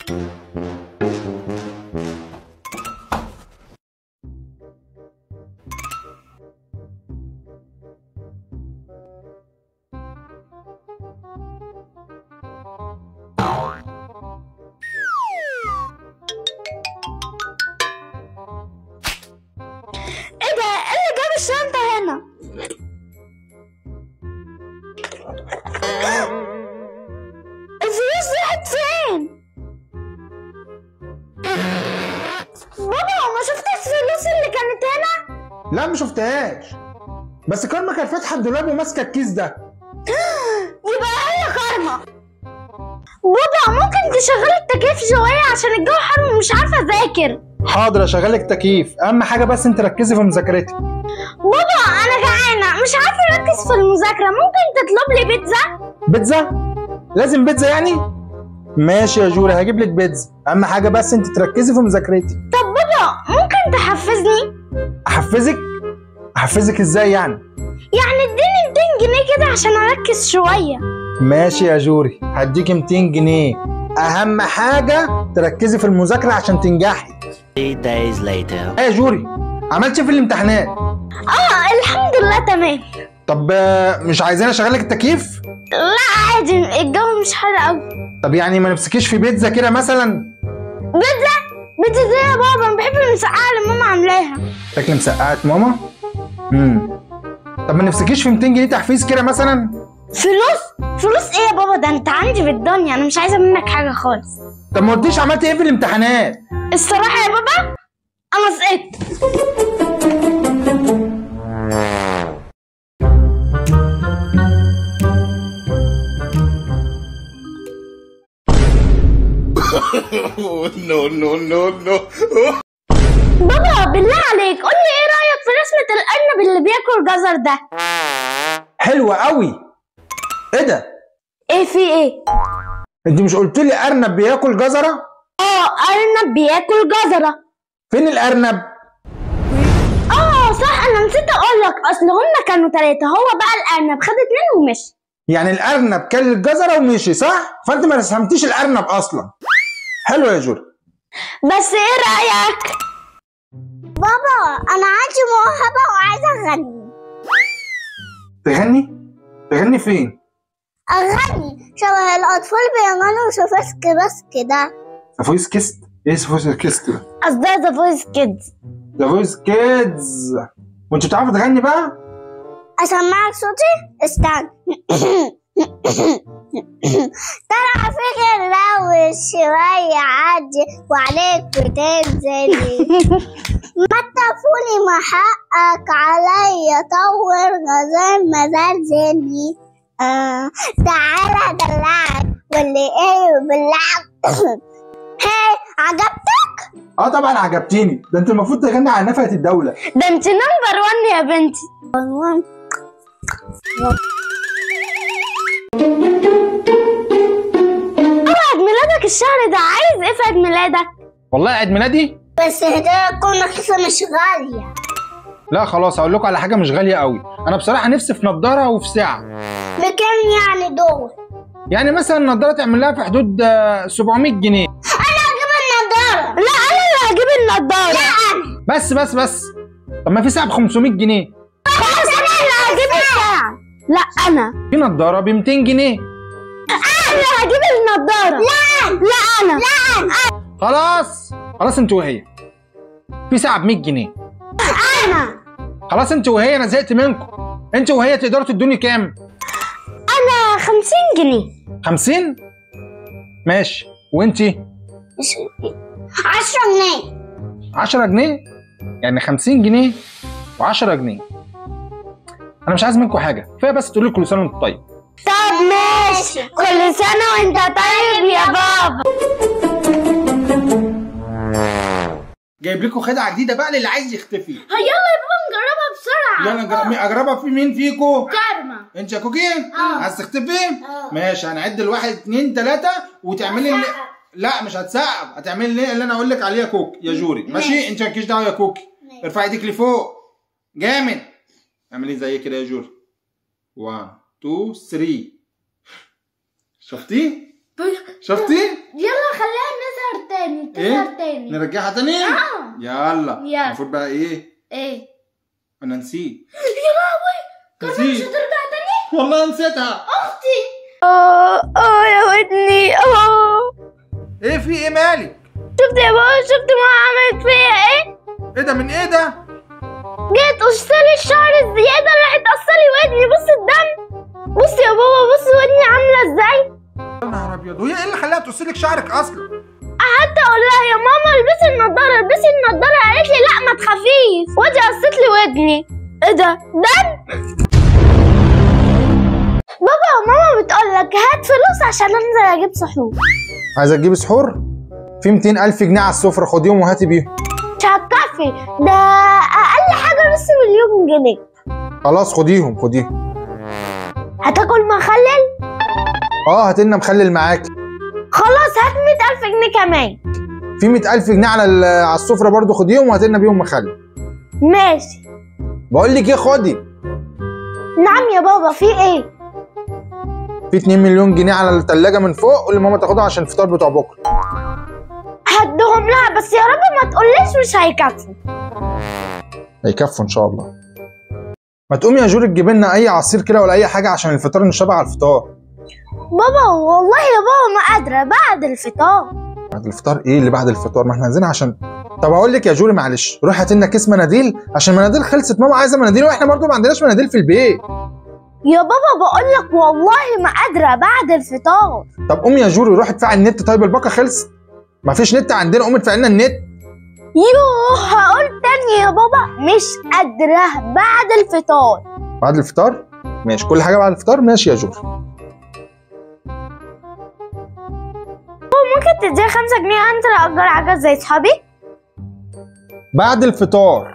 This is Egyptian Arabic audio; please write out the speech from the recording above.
ايه ده ايه اللي جاب الشنطة هنا الفلوس راحت فين بابا ما شفتش الفلوس اللي كانت هنا لا ما شفتهاش بس كارما كانت فاتحه الدولاب وماسكه الكيس ده يبقى هي كارما بابا ممكن تشغل التكييف شوية عشان الجو حر ومش عارفة أذاكر حاضر اشغلك تكييف اهم حاجه بس انت ركزي في مذاكرتك بابا أنا جعانة مش عارفة أركز في المذاكرة ممكن تطلب لي بيتزا؟ بيتزا لازم بيتزا يعني ماشي يا جوري هجيب لك بيتزا اهم حاجه بس انت تركزي في مذاكرتك طب بابا ممكن تحفزني؟ احفزك احفزك ازاي يعني يعني اديني 200 جنيه كده عشان أركز شوية ماشي يا جوري هديك 200 جنيه اهم حاجه تركزي في المذاكره عشان تنجحي Three days later. ايه يا جوري عملت إيه في الامتحانات اه الحمد لله تمام طب آه، مش عايزين اشغلك التكييف لا عادي الجو مش حر قوي طب يعني ما نفسكيش في بيتزا كده مثلا بيتزا بيتزا دي يا بابا انا بحب المسقعه اللي ماما عاملاها تاكل مسقعه ماما امم طب ما نفسكيش في 200 جنيه تحفيز كده مثلا فلوس فلوس ايه يا بابا ده انت عندي في الدنيا انا مش عايزه منك حاجه خالص طب ما قلتيش عملت ايه في الامتحانات الصراحه يا بابا انا سقطت no, no, no, no. بابا بالله عليك قول لي ايه رايك في رسمه الارنب اللي بياكل جزر ده حلوه قوي ايه ده ايه في ايه انت مش قلت لي ارنب بياكل جزره اه ارنب بياكل جزره فين الارنب اه صح انا نسيت اقول لك اصل هما كانوا ثلاثه هو بقى الارنب خد اتنين ومشي يعني الارنب كل الجزره ومشي صح فانت ما رسمتيش الارنب اصلا حلو يا جوري بس ايه رايك بابا انا عندي موهبه وعايزه اغني تغني تغني فين اغني شبه الاطفال بيغنوا سوفسك بس كده فويس كيست ايه فويس كيست ده قصدها ذا فويس كيدز ذا فويس كيدز وانت بتعرفي تغني بقى اسمعك صوتي استنى طلع فيك لو شوية عادي وعليك بتنزلي ما تفوني ما حقك عليا طور غزال ما زلزلني آه تعالى دلعك واللي ايه بالله هاي عجبتك؟ اه طبعا عجبتيني ده انت المفروض تغني على نفقه الدوله ده انت نمبر وان يا بنتي عيد ميلادك الشهر ده عايز ايه في عيد ميلادك؟ والله عيد ميلادي بس هدايا تكون رخيصة مش غالية لا خلاص هقول لكم على حاجه مش غاليه قوي انا بصراحه نفسي في نضاره وفي ساعه بكام يعني دول؟ يعني مثلا النضاره تعمل لها في حدود آه، 700 جنيه أنا هجيب النضارة لا أنا اللي هجيب النضارة لا أنا بس بس بس طب ما في ساعه ب 500 جنيه خلاص أنا اللي هجيب الساعة لا أنا في نضاره ب 200 جنيه أنا اللي هجيب النضارة لا لا أنا لا أنا خلاص خلاص انت وهي في ساعه ب 100 جنيه أنا خلاص انت وهي انا زهقت منكم انت وهي تقدروا تدوني كام أنا خمسين جنيه 50 ماشي وانتي عشرة جنيه 10 جنيه يعني 50 جنيه و10 جنيه انا مش عايز منكم حاجه كفايه بس تقولوا لي كل سنه وانتم طيب طب ماشي كل سنة وأنت طيب يا بابا جايب لكم خدعه جديده بقى للي عايز يختفي يلا يا بابا نجربها بسرعة يلا نجرب مين- اجربها في مين فيكم كارما انت يا كوكي عايز تختفي ماشي هنعد الواحد اتنين تلاته وتعملي اللي... لا مش هتسقف هتعملي اللي اللي انا اقول لك عليه يا كوكي يا جوري ماشي انت مالكيش دعوه يا كوكي ارفع ايديك لفوق جامد اعملي زي كده يا جوري 1 2 3 شفتي شفتي يلا خليها الناس نهزر تاني نرجعها تاني آه. يلا يلا. المفروض بقى ايه ايه انا نسيت يا لهوي كمان مش نسيت هترجع تاني والله نسيتها اختي اه اه يا ودني اه ايه في ايه مالك شفت يا بابا شفت ماما عملت فيا ايه ايه ده من ايه ده جيت قصلي الشعر الزيادة راحت قصلي ودني بص الدم بص يا بابا بص ودني عاملة ازاي يا نهار ابيض وهي ايه اللي خلاها تقص لك شعرك اصلا قعدت اقول لها يا ماما البسي النضارة البسي النضارة قالت لي لا ما تخافيش ودي قصت لي ودني ايه ده دم بابا وماما بتقول لك هات فلوس عشان انزل اجيب سحور عايزه تجيبي سحور في 200 الف جنيه على السفره خديهم وهاتي بيهم مش هتكفي ده اقل حاجة نص مليون جنيه خلاص خديهم خديهم هتاكل مخلل اه هات لنا مخلل معاكي خلاص هات مية ألف جنيه كمان في 100 الف جنيه على ال- على السفره برضو خديهم وهات لنا بيهم مخلل ماشي بقول لك ايه خدي نعم يا بابا في ايه في 2 مليون جنيه على الثلاجه من فوق قول لماما تاخدها عشان الفطار بتوع بكره هدهم لها بس يا رب ما تقوليش مش هيكفوا هيكفوا ان شاء الله ما تقومي يا جوري تجيب لنا اي عصير كده ولا اي حاجه عشان الفطار نشربها على الفطار بابا والله يا بابا ما قادرة بعد الفطار بعد الفطار ايه اللي بعد الفطار ما احنا عايزين عشان طب اقول لك يا جوري معلش روح هات لنا كيس مناديل عشان المناديل خلصت ماما عايزه مناديل واحنا برضو ما عندناش مناديل في البيت يا بابا بقول لك والله ما قادرة بعد الفطار طب قومي يا جوري روح ادفعي النت طيب الباقه خلصت ما فيش نت عندنا قومي ادفعي لنا النت يوه هقول تاني يا بابا مش قادرة بعد الفطار بعد الفطار ماشي كل حاجه بعد الفطار ماشي يا جوري ممكن تديني خمسة جنيه انزل اجر عجل زي صحابي بعد الفطار